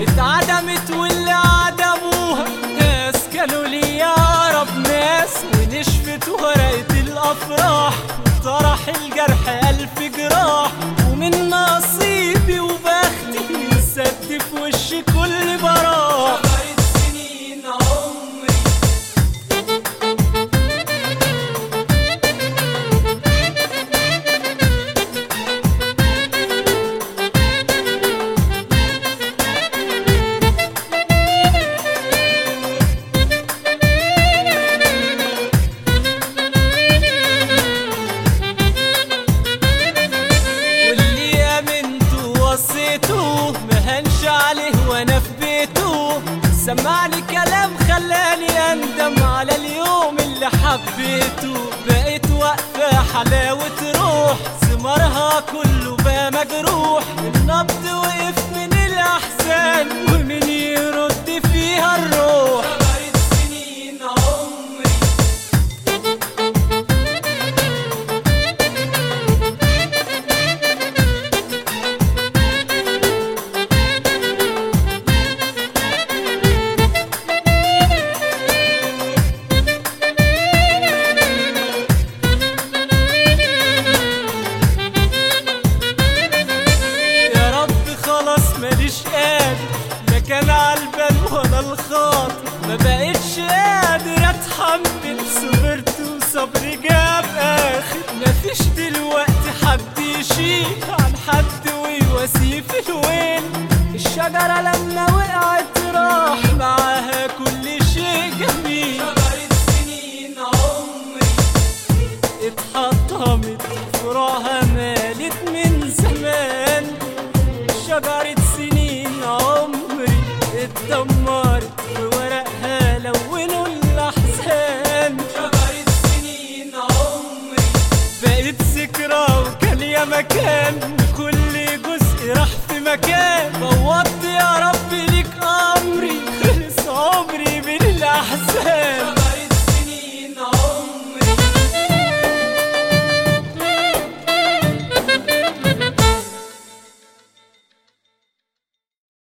اتعدمت واللي عدموها ناس كانوا لي أقرب ناس ونشفت ورقة الأفراح طرح الجرح ألف جراح ومن نصيبي وبختي سد في وش كل براح سنين عمري واللي امنته ووصيته مهنش عليه وانا في بيته سمعني كلام خلاني اندم على اليوم اللي حبيته بقيت واقفة حلاوة روح ثمارها كله بقى مجروح النبض وقف من الاحزان ومن يرد فيها الروح سنين عمري يا رب خلاص ماليش قادر لا كان عالبال ولا الخاطر ما بقتش قادر اتحمل صبرت وصبري جاب اخر مفيش دلوقتي حد يشيل عن حد ويواسيه في الويل الشجرة لما وقعت راح معاها كل شيء جميل شجرة سنين عمري اتحطمت فروعها مالت من زمان شجرة سنين عمري اتدمرت وورقها لونوا الأحزان شجرة سنين عمري بقت ذكرى وكان يا مكان كل جزء راح في مكان بوظت